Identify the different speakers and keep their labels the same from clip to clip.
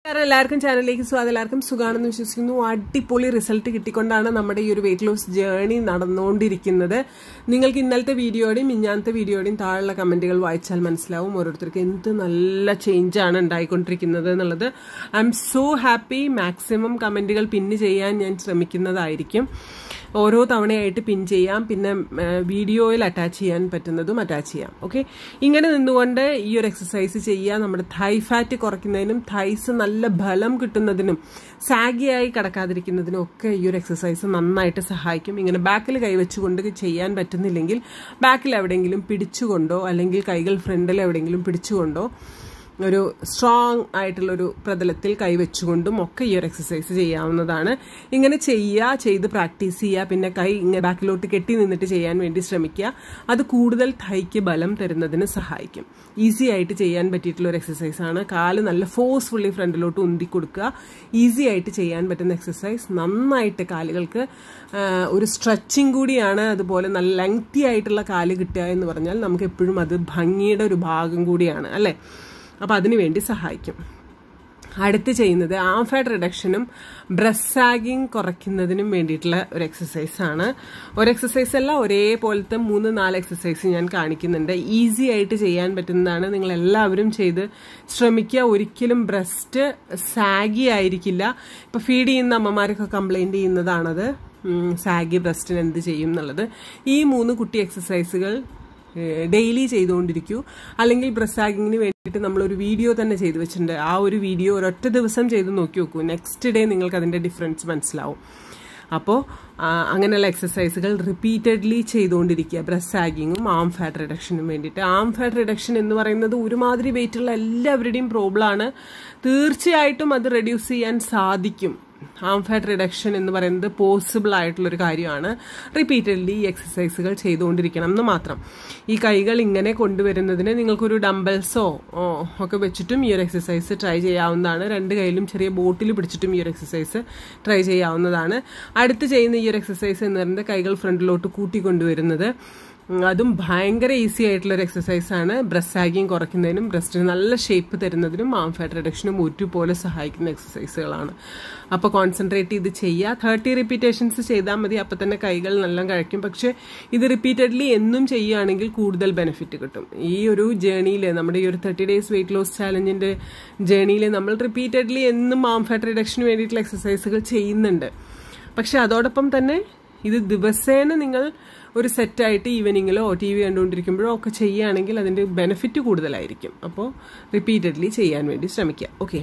Speaker 1: കാരണം എല്ലാവർക്കും ചാനലിലേക്ക് സ്വാഗതം എല്ലാവർക്കും സുഖാണെന്ന് വിശ്വസിക്കുന്നു അടിപൊളി റിസൾട്ട് കിട്ടിക്കൊണ്ടാണ് നമ്മുടെ ഈ ഒരു വെയിറ്റ് ലോസ് ജേർണി നടന്നുകൊണ്ടിരിക്കുന്നത് നിങ്ങൾക്ക് ഇന്നലത്തെ വീഡിയോയുടെയും മിഞ്ഞാന്നത്തെ വീഡിയോയുടെയും താഴെയുള്ള കമന്റുകൾ വായിച്ചാൽ മനസ്സിലാവും ഓരോരുത്തർക്ക് എന്ത് നല്ല ചേഞ്ചാണ് ഉണ്ടായിക്കൊണ്ടിരിക്കുന്നത് എന്നുള്ളത് I am so happy maximum കമന്റുകൾ പിന്ന് ചെയ്യാൻ ഞാൻ ശ്രമിക്കുന്നതായിരിക്കും ഓരോ തവണയായിട്ട് പിൻ ചെയ്യാം പിന്നെ വീഡിയോയിൽ അറ്റാച്ച് ചെയ്യാൻ പറ്റുന്നതും അറ്റാച്ച് ചെയ്യാം ഓക്കെ ഇങ്ങനെ നിന്നുകൊണ്ട് ഈ ഒരു എക്സസൈസ് ചെയ്യുക നമ്മുടെ thigh ഫാറ്റ് കുറയ്ക്കുന്നതിനും thighs നല്ല ബലം കിട്ടുന്നതിനും സാഗിയായി കിടക്കാതിരിക്കുന്നതിനും ഒക്കെ ഈ ഒരു എക്സസൈസ് നന്നായിട്ട് സഹായിക്കും ഇങ്ങനെ ബാക്കിൽ കൈവച്ചുകൊണ്ട് ചെയ്യാൻ പറ്റുന്നില്ലെങ്കിൽ ബാക്കിൽ എവിടെയെങ്കിലും പിടിച്ചുകൊണ്ടോ അല്ലെങ്കിൽ കൈകൾ ഫ്രണ്ടിൽ എവിടെയെങ്കിലും പിടിച്ചുകൊണ്ടോ ഒരു സ്ട്രോങ് ആയിട്ടുള്ളൊരു പ്രതലത്തിൽ കൈവച്ചുകൊണ്ടും ഒക്കെ ഈ ഒരു എക്സസൈസ് ചെയ്യാവുന്നതാണ് ഇങ്ങനെ ചെയ്യുക ചെയ്ത് പ്രാക്ടീസ് ചെയ്യുക പിന്നെ കൈ ഇങ്ങനെ ബാക്കിലോട്ട് കെട്ടി നിന്നിട്ട് ചെയ്യാൻ വേണ്ടി ശ്രമിക്കുക അത് കൂടുതൽ തൈക്ക് ബലം തരുന്നതിന് സഹായിക്കും ഈസി ആയിട്ട് ചെയ്യാൻ പറ്റിയിട്ടുള്ള ഒരു എക്സസൈസ് ആണ് കാല് നല്ല ഫോഴ്സ്ഫുള്ളി ഫ്രണ്ടിലോട്ട് ഉന്തി കൊടുക്കുക ഈസി ആയിട്ട് ചെയ്യാൻ പറ്റുന്ന എക്സസൈസ് നന്നായിട്ട് കാലുകൾക്ക് ഒരു സ്ട്രെച്ചിങ് കൂടിയാണ് അതുപോലെ നല്ല ലെങ്തി ആയിട്ടുള്ള കാല് കിട്ടുക എന്ന് പറഞ്ഞാൽ നമുക്ക് എപ്പോഴും അത് ഭംഗിയുടെ ഒരു ഭാഗം കൂടിയാണ് അല്ലേ അപ്പോൾ അതിനു വേണ്ടി സഹായിക്കും അടുത്ത് ചെയ്യുന്നത് ആം ഫാറ്റ് റിഡക്ഷനും ബ്രസ്റ്റ് സാഗിങ് കുറയ്ക്കുന്നതിനും വേണ്ടിയിട്ടുള്ള ഒരു എക്സസൈസ് ആണ് ഒരു എക്സസൈസ് അല്ല ഒരേപോലത്തെ മൂന്ന് നാല് എക്സസൈസ് ഞാൻ കാണിക്കുന്നുണ്ട് ഈസി ആയിട്ട് ചെയ്യാൻ പറ്റുന്നതാണ് നിങ്ങൾ എല്ലാവരും ചെയ്ത് ശ്രമിക്കുക ഒരിക്കലും ബ്രസ്റ്റ് സാഗി ആയിരിക്കില്ല ഇപ്പൊ ഫീഡ് ചെയ്യുന്ന അമ്മമാരൊക്കെ കംപ്ലൈന്റ് ചെയ്യുന്നതാണത് സാഗി ബ്രസ്റ്റിന് എന്ത് ചെയ്യും എന്നുള്ളത് ഈ മൂന്ന് കുട്ടി എക്സസൈസുകൾ ഡെയിലി ചെയ്തുകൊണ്ടിരിക്കൂ അല്ലെങ്കിൽ ബ്രസ്സാഗിങ്ങിന് വേണ്ടിയിട്ട് നമ്മളൊരു വീഡിയോ തന്നെ ചെയ്തു വെച്ചിട്ടുണ്ട് ആ ഒരു വീഡിയോ ഒരൊറ്റ ദിവസം ചെയ്ത് നോക്കി നോക്കൂ നെക്സ്റ്റ് ഡേ നിങ്ങൾക്ക് അതിൻ്റെ ഡിഫറൻസ് മനസ്സിലാവും അപ്പോൾ അങ്ങനെയുള്ള എക്സസൈസുകൾ റിപ്പീറ്റഡ്ലി ചെയ്തുകൊണ്ടിരിക്കുക ബ്രസ്റ്റ് സാഗിങ്ങും ആം ഫാറ്റ് റിഡക്ഷനും വേണ്ടിയിട്ട് ആം ഫാറ്റ് റിഡക്ഷൻ എന്ന് പറയുന്നത് ഒരുമാതിരി വെയിറ്റുള്ള എല്ലാവരുടെയും പ്രോബ്ലമാണ് തീർച്ചയായിട്ടും അത് റെഡ്യൂസ് ചെയ്യാൻ സാധിക്കും ആം ഫാറ്റ് റിഡക്ഷൻ എന്ന് പറയുന്നത് പോസിബിൾ ആയിട്ടുള്ളൊരു കാര്യമാണ് റിപ്പീറ്റഡ്ലി ഈ എക്സസൈസുകൾ ചെയ്തുകൊണ്ടിരിക്കണം എന്ന് മാത്രം ഈ കൈകൾ ഇങ്ങനെ കൊണ്ടുവരുന്നതിന് നിങ്ങൾക്കൊരു ഡംബൽസോ ഒക്കെ വെച്ചിട്ടും ഈ ഒരു എക്സസൈസ് ട്രൈ ചെയ്യാവുന്നതാണ് രണ്ട് കൈയിലും ചെറിയ ബോട്ടിൽ പിടിച്ചിട്ടും ഈ ഒരു എക്സസൈസ് ട്രൈ ചെയ്യാവുന്നതാണ് അടുത്ത് ചെയ്യുന്ന ഈ ഒരു എക്സസൈസ് എന്ന് പറയുന്നത് കൈകൾ ഫ്രണ്ടിലോട്ട് കൂട്ടിക്കൊണ്ടുവരുന്നത് അതും ഭയങ്കര ഈസി ആയിട്ടുള്ള ഒരു എക്സസൈസ് ആണ് ബ്രസ്റ്റ് സാഗിങ് കുറയ്ക്കുന്നതിനും ബ്രസ്റ്റിന് നല്ല ഷേപ്പ് തരുന്നതിനും ആം ഫാറ്റ് റിഡക്ഷനും ഒരുപോലെ സഹായിക്കുന്ന എക്സസൈസുകളാണ് അപ്പോൾ കോൺസെൻട്രേറ്റ് ചെയ്ത് ചെയ്യുക തേർട്ടി റിപ്പീറ്റേഷൻസ് ചെയ്താൽ മതി അപ്പോൾ തന്നെ കൈകൾ നല്ല കഴിക്കും പക്ഷെ ഇത് റിപ്പീറ്റഡ്ലി എന്നും ചെയ്യുകയാണെങ്കിൽ കൂടുതൽ ബെനിഫിറ്റ് കിട്ടും ഈ ഒരു ജേണിയിൽ നമ്മുടെ ഈ ഒരു തേർട്ടി ഡേയ്സ് വെയിറ്റ് ലോസ് ചാലഞ്ചിന്റെ ജേണിയിൽ നമ്മൾ റിപ്പീറ്റഡ്ലി എന്നും ആം ഫാറ്റ് റിഡക്ഷന് വേണ്ടിയിട്ടുള്ള എക്സസൈസുകൾ ചെയ്യുന്നുണ്ട് പക്ഷെ അതോടൊപ്പം തന്നെ ഇത് ദിവസേന നിങ്ങൾ ഒരു സെറ്റായിട്ട് ഈവനിങ്ങിലോ ടി വി കണ്ടുകൊണ്ടിരിക്കുമ്പോഴോ ഒക്കെ ചെയ്യുകയാണെങ്കിൽ അതിൻ്റെ ബെനിഫിറ്റ് കൂടുതലായിരിക്കും അപ്പോൾ റിപ്പീറ്റഡ്ലി ചെയ്യാൻ വേണ്ടി ശ്രമിക്കുക ഓക്കെ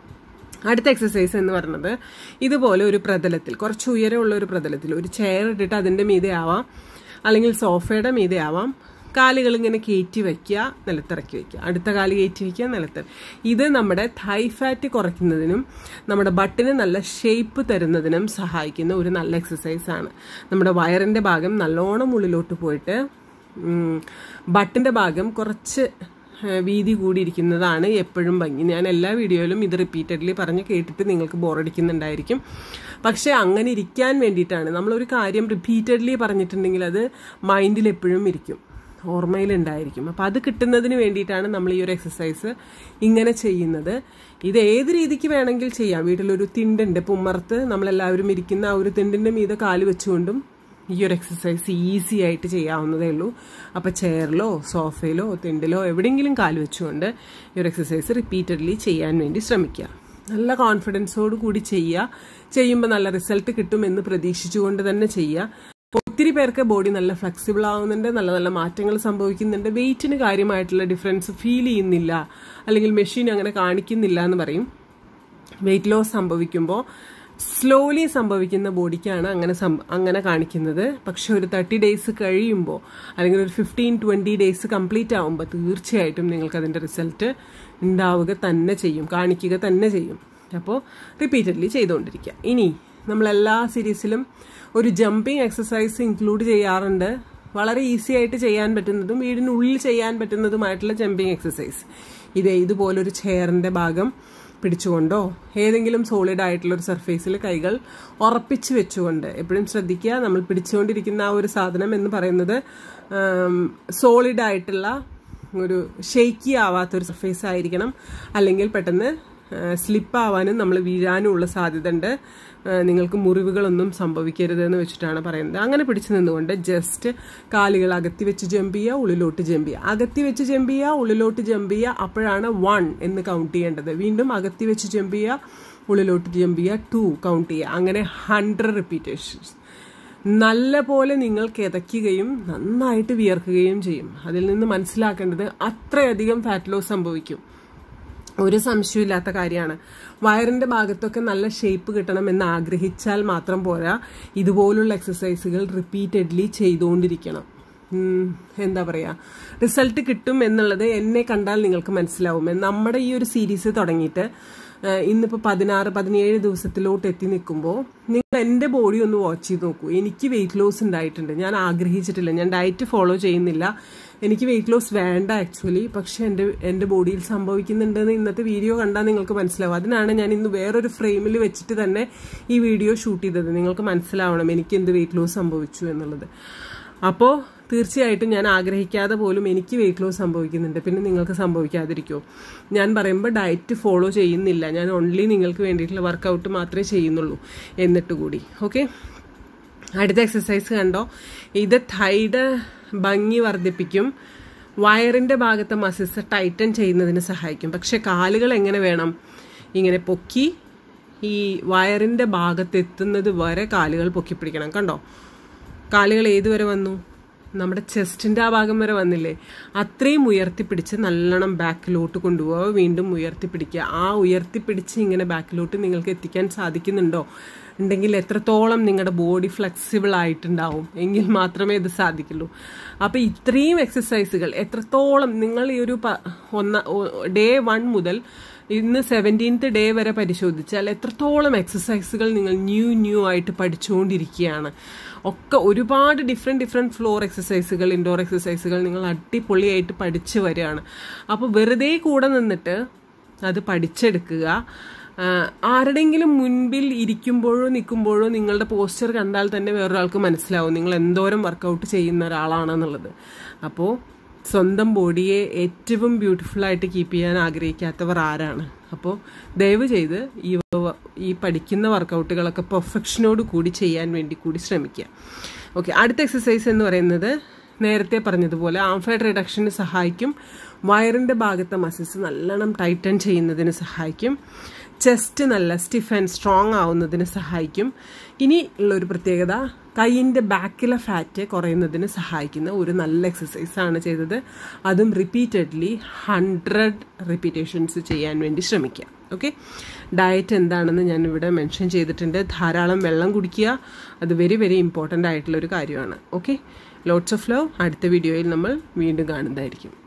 Speaker 1: അടുത്ത എക്സസൈസ് എന്ന് പറയുന്നത് ഇതുപോലെ ഒരു പ്രതലത്തിൽ കുറച്ച് ഉയരമുള്ള ഒരു പ്രതലത്തിൽ ഒരു ചെയർ ഇട്ടിട്ട് അതിൻ്റെ മീതെ ആവാം അല്ലെങ്കിൽ സോഫയുടെ മീതെ ആവാം കാലുകൾ ഇങ്ങനെ കയറ്റി വയ്ക്കുക നിലത്തിറക്കി വയ്ക്കുക അടുത്ത കാല് കയറ്റി വയ്ക്കുക നിലത്ത് ഇത് നമ്മുടെ thigh ഫാറ്റ് കുറയ്ക്കുന്നതിനും നമ്മുടെ ബട്ടിന് നല്ല ഷേപ്പ് തരുന്നതിനും സഹായിക്കുന്ന ഒരു നല്ല എക്സസൈസ് ആണ് നമ്മുടെ വയറിൻ്റെ ഭാഗം നല്ലോണം ഉള്ളിലോട്ട് പോയിട്ട് ബട്ടിൻ്റെ ഭാഗം കുറച്ച് വീതി കൂടിയിരിക്കുന്നതാണ് എപ്പോഴും ഭംഗി ഞാൻ എല്ലാ വീഡിയോയിലും ഇത് റിപ്പീറ്റഡ്ലി പറഞ്ഞ് കേട്ടിട്ട് നിങ്ങൾക്ക് ബോറടിക്കുന്നുണ്ടായിരിക്കും പക്ഷേ അങ്ങനെ ഇരിക്കാൻ വേണ്ടിയിട്ടാണ് നമ്മളൊരു കാര്യം റിപ്പീറ്റഡ്ലി പറഞ്ഞിട്ടുണ്ടെങ്കിൽ അത് മൈൻഡിൽ എപ്പോഴും ഇരിക്കും ഓർമ്മയിലുണ്ടായിരിക്കും അപ്പോൾ അത് കിട്ടുന്നതിന് വേണ്ടിയിട്ടാണ് നമ്മൾ ഈ ഒരു എക്സസൈസ് ഇങ്ങനെ ചെയ്യുന്നത് ഇത് ഏത് രീതിക്ക് വേണമെങ്കിൽ ചെയ്യാം വീട്ടിലൊരു തിണ്ടുണ്ട് പുമ്മർത്ത് നമ്മളെല്ലാവരും ഇരിക്കുന്ന ആ ഒരു തിണ്ടിൻ്റെ മീതെ കാല് വെച്ചുകൊണ്ടും ഈ ഒരു എക്സസൈസ് ഈസി ആയിട്ട് ചെയ്യാവുന്നതേ ഉള്ളൂ അപ്പോൾ ചെയറിലോ സോഫയിലോ തിണ്ടിലോ എവിടെയെങ്കിലും കാല് വെച്ചുകൊണ്ട് ഈ ഒരു എക്സസൈസ് റിപ്പീറ്റഡ്ലി ചെയ്യാൻ വേണ്ടി ശ്രമിക്കുക നല്ല കോൺഫിഡൻസോട് കൂടി ചെയ്യുക ചെയ്യുമ്പോൾ നല്ല റിസൾട്ട് കിട്ടുമെന്ന് പ്രതീക്ഷിച്ചുകൊണ്ട് തന്നെ ചെയ്യുക ഒത്തിരി പേർക്ക് ബോഡി നല്ല ഫ്ലെക്സിബിൾ ആവുന്നുണ്ട് നല്ല നല്ല മാറ്റങ്ങൾ സംഭവിക്കുന്നുണ്ട് വെയിറ്റിന് കാര്യമായിട്ടുള്ള ഡിഫറൻസ് ഫീൽ ചെയ്യുന്നില്ല അല്ലെങ്കിൽ മെഷീൻ അങ്ങനെ കാണിക്കുന്നില്ല എന്ന് പറയും വെയിറ്റ് ലോസ് സംഭവിക്കുമ്പോൾ സ്ലോലി സംഭവിക്കുന്ന ബോഡിക്കാണ് അങ്ങനെ അങ്ങനെ കാണിക്കുന്നത് പക്ഷെ ഒരു തേർട്ടി ഡേയ്സ് കഴിയുമ്പോൾ അല്ലെങ്കിൽ ഒരു ഫിഫ്റ്റീൻ ട്വൻറ്റി ഡേയ്സ് കംപ്ലീറ്റ് ആകുമ്പോൾ തീർച്ചയായിട്ടും നിങ്ങൾക്ക് അതിൻ്റെ റിസൾട്ട് ഉണ്ടാവുക തന്നെ ചെയ്യും കാണിക്കുക തന്നെ ചെയ്യും അപ്പോൾ റിപ്പീറ്റഡ്ലി ചെയ്തുകൊണ്ടിരിക്കുക ഇനി നമ്മളെല്ലാ സീരീസിലും ഒരു ജമ്പിങ് എക്സസൈസ് ഇൻക്ലൂഡ് ചെയ്യാറുണ്ട് വളരെ ഈസി ആയിട്ട് ചെയ്യാൻ പറ്റുന്നതും വീടിനുള്ളിൽ ചെയ്യാൻ പറ്റുന്നതുമായിട്ടുള്ള ജമ്പിങ് എക്സസൈസ് ഇത് ഇതുപോലൊരു ചെയറിൻ്റെ ഭാഗം പിടിച്ചുകൊണ്ടോ ഏതെങ്കിലും സോളിഡ് ആയിട്ടുള്ള ഒരു സർഫേസിൽ കൈകൾ ഉറപ്പിച്ച് വെച്ചുകൊണ്ട് എപ്പോഴും ശ്രദ്ധിക്കുക നമ്മൾ പിടിച്ചുകൊണ്ടിരിക്കുന്ന ആ ഒരു സാധനം എന്ന് പറയുന്നത് സോളിഡ് ആയിട്ടുള്ള ഒരു ഷെയ്ക്കി ആവാത്ത ഒരു സർഫേസ് ആയിരിക്കണം അല്ലെങ്കിൽ പെട്ടെന്ന് സ്ലിപ്പ് ആവാനും നമ്മൾ വീഴാനും ഉള്ള സാധ്യത ഉണ്ട് നിങ്ങൾക്ക് മുറിവുകളൊന്നും സംഭവിക്കരുത് എന്ന് വെച്ചിട്ടാണ് പറയുന്നത് അങ്ങനെ പിടിച്ചു നിന്നുകൊണ്ട് ജസ്റ്റ് കാലുകൾ അകത്തി വെച്ച് ജമ്പ് ചെയ്യുക ഉള്ളിലോട്ട് ജമ്പ് ചെയ്യുക അകത്തി വെച്ച് ജമ്പ് ചെയ്യുക ഉള്ളിലോട്ട് ജമ്പ് ചെയ്യുക അപ്പോഴാണ് വൺ എന്ന് കൗണ്ട് ചെയ്യേണ്ടത് വീണ്ടും അകത്തി വെച്ച് ജമ്പ് ചെയ്യുക ഉള്ളിലോട്ട് ജമ്പ് ചെയ്യുക ടു കൗണ്ട് ചെയ്യുക അങ്ങനെ ഹൺഡ്രഡ് റിപ്പീറ്റേഷൻസ് നല്ല പോലെ നിങ്ങൾ കിതയ്ക്കുകയും നന്നായിട്ട് വിയർക്കുകയും ചെയ്യും അതിൽ നിന്ന് മനസ്സിലാക്കേണ്ടത് അത്രയധികം ഫാറ്റ് ലോസ് സംഭവിക്കും ഒരു സംശയമില്ലാത്ത കാര്യമാണ് വയറിന്റെ ഭാഗത്തൊക്കെ നല്ല ഷേപ്പ് കിട്ടണം എന്ന് ആഗ്രഹിച്ചാൽ മാത്രം പോരാ ഇതുപോലുള്ള എക്സസൈസുകൾ റിപ്പീറ്റഡ്ലി ചെയ്തുകൊണ്ടിരിക്കണം എന്താ പറയുക റിസൾട്ട് കിട്ടും എന്നുള്ളത് എന്നെ കണ്ടാൽ നിങ്ങൾക്ക് മനസ്സിലാവും നമ്മുടെ ഈ ഒരു സീരീസ് തുടങ്ങിയിട്ട് ഇന്നിപ്പോൾ പതിനാറ് പതിനേഴ് ദിവസത്തിലോട്ട് എത്തി നിൽക്കുമ്പോൾ നിങ്ങൾ എൻ്റെ ബോഡി ഒന്ന് വാച്ച് ചെയ്ത് നോക്കൂ എനിക്ക് വെയിറ്റ് ലോസ് ഉണ്ടായിട്ടുണ്ട് ഞാൻ ആഗ്രഹിച്ചിട്ടില്ല ഞാൻ ഡയറ്റ് ഫോളോ ചെയ്യുന്നില്ല എനിക്ക് വെയിറ്റ് ലോസ് വേണ്ട ആക്ച്വലി പക്ഷെ എൻ്റെ എൻ്റെ ബോഡിയിൽ സംഭവിക്കുന്നുണ്ടെന്ന് ഇന്നത്തെ വീഡിയോ കണ്ടാൽ നിങ്ങൾക്ക് മനസ്സിലാവും അതിനാണ് ഞാൻ ഇന്ന് വേറൊരു ഫ്രെയിമിൽ വെച്ചിട്ട് തന്നെ ഈ വീഡിയോ ഷൂട്ട് ചെയ്തത് നിങ്ങൾക്ക് മനസ്സിലാവണം എനിക്ക് എന്ത് വെയിറ്റ് ലോസ് സംഭവിച്ചു എന്നുള്ളത് അപ്പോൾ തീർച്ചയായിട്ടും ഞാൻ ആഗ്രഹിക്കാതെ പോലും എനിക്ക് വെയിറ്റ് ലോസ് സംഭവിക്കുന്നുണ്ട് പിന്നെ നിങ്ങൾക്ക് സംഭവിക്കാതിരിക്കുമോ ഞാൻ പറയുമ്പോൾ ഡയറ്റ് ഫോളോ ചെയ്യുന്നില്ല ഞാൻ ഓൺലി നിങ്ങൾക്ക് വേണ്ടിയിട്ടുള്ള വർക്കൗട്ട് മാത്രമേ ചെയ്യുന്നുള്ളൂ എന്നിട്ട് കൂടി ഓക്കെ അടുത്ത എക്സസൈസ് കണ്ടോ ഇത് തൈഡ് ഭംഗി വർദ്ധിപ്പിക്കും വയറിൻ്റെ ഭാഗത്തെ മസിൽസ് ടൈറ്റൻ ചെയ്യുന്നതിന് സഹായിക്കും പക്ഷെ കാലുകൾ എങ്ങനെ വേണം ഇങ്ങനെ പൊക്കി ഈ വയറിൻ്റെ ഭാഗത്തെത്തുന്നത് വരെ കാലുകൾ പൊക്കി പിടിക്കണം കണ്ടോ കാലുകൾ ഏതുവരെ വന്നു നമ്മുടെ ചെസ്റ്റിൻ്റെ ആ ഭാഗം വരെ വന്നില്ലേ അത്രയും ഉയർത്തിപ്പിടിച്ച് നല്ലോണം ബാക്കിലോട്ട് കൊണ്ടുപോവുക വീണ്ടും ഉയർത്തിപ്പിടിക്കുക ആ ഉയർത്തിപ്പിടിച്ച് ഇങ്ങനെ ബാക്കിലോട്ട് നിങ്ങൾക്ക് എത്തിക്കാൻ സാധിക്കുന്നുണ്ടോ ഉണ്ടെങ്കിൽ എത്രത്തോളം നിങ്ങളുടെ ബോഡി ഫ്ലെക്സിബിൾ ആയിട്ടുണ്ടാവും എങ്കിൽ മാത്രമേ ഇത് സാധിക്കുള്ളൂ അപ്പോൾ ഇത്രയും എക്സസൈസുകൾ എത്രത്തോളം നിങ്ങൾ ഈ ഒരു ഒന്ന ഡേ വൺ മുതൽ ഇന്ന് സെവൻറ്റീൻത്ത് ഡേ വരെ പരിശോധിച്ചാൽ എത്രത്തോളം എക്സസൈസുകൾ നിങ്ങൾ ന്യൂ ന്യൂ ആയിട്ട് പഠിച്ചുകൊണ്ടിരിക്കുകയാണ് ഒക്കെ ഒരുപാട് ഡിഫറെൻറ്റ് ഡിഫറെൻറ്റ് ഫ്ലോർ എക്സസൈസുകൾ ഇൻഡോർ എക്സസൈസുകൾ നിങ്ങൾ അടിപൊളിയായിട്ട് പഠിച്ചു വരികയാണ് അപ്പോൾ വെറുതെ കൂടെ നിന്നിട്ട് അത് പഠിച്ചെടുക്കുക ആരുടെങ്കിലും മുൻപിൽ ഇരിക്കുമ്പോഴോ നിൽക്കുമ്പോഴോ നിങ്ങളുടെ പോസ്റ്റർ കണ്ടാൽ തന്നെ വേറൊരാൾക്ക് മനസ്സിലാവും നിങ്ങൾ എന്തോരം വർക്കൗട്ട് ചെയ്യുന്ന ഒരാളാണെന്നുള്ളത് അപ്പോൾ സ്വന്തം ബോഡിയെ ഏറ്റവും ബ്യൂട്ടിഫുൾ ആയിട്ട് കീപ്പ് ചെയ്യാൻ ആഗ്രഹിക്കാത്തവർ ആരാണ് അപ്പോൾ ദയവ് ചെയ്ത് ഈ ഈ പഠിക്കുന്ന വർക്കൗട്ടുകളൊക്കെ പെർഫെക്ഷനോട് കൂടി ചെയ്യാൻ വേണ്ടി കൂടി ശ്രമിക്കുക ഓക്കെ അടുത്ത എക്സസൈസ് എന്ന് പറയുന്നത് നേരത്തെ പറഞ്ഞതുപോലെ ആംഫൈഡ് റിഡക്ഷന് സഹായിക്കും വയറിൻ്റെ ഭാഗത്തെ മസിൽസ് നല്ലോണം ടൈറ്റൻ ചെയ്യുന്നതിന് സഹായിക്കും ചെസ്റ്റ് നല്ല സ്റ്റിഫ് ആൻഡ് സ്ട്രോങ് ആവുന്നതിന് സഹായിക്കും ഇനി ഉള്ളൊരു പ്രത്യേകത കൈയിൻ്റെ ബാക്കിലെ ഫാറ്റ് കുറയുന്നതിന് സഹായിക്കുന്ന ഒരു നല്ല എക്സസൈസാണ് ചെയ്തത് അതും റിപ്പീറ്റഡ്ലി ഹൺഡ്രഡ് റിപ്പീറ്റേഷൻസ് ചെയ്യാൻ വേണ്ടി ശ്രമിക്കുക ഓക്കെ ഡയറ്റ് എന്താണെന്ന് ഞാൻ ഇവിടെ മെൻഷൻ ചെയ്തിട്ടുണ്ട് ധാരാളം വെള്ളം കുടിക്കുക അത് വെരി വെരി ഇമ്പോർട്ടൻ്റ് ആയിട്ടുള്ള ഒരു കാര്യമാണ് ഓക്കെ ലോട്ട്സ് ഓഫ് ലവ് അടുത്ത വീഡിയോയിൽ നമ്മൾ വീണ്ടും കാണുന്നതായിരിക്കും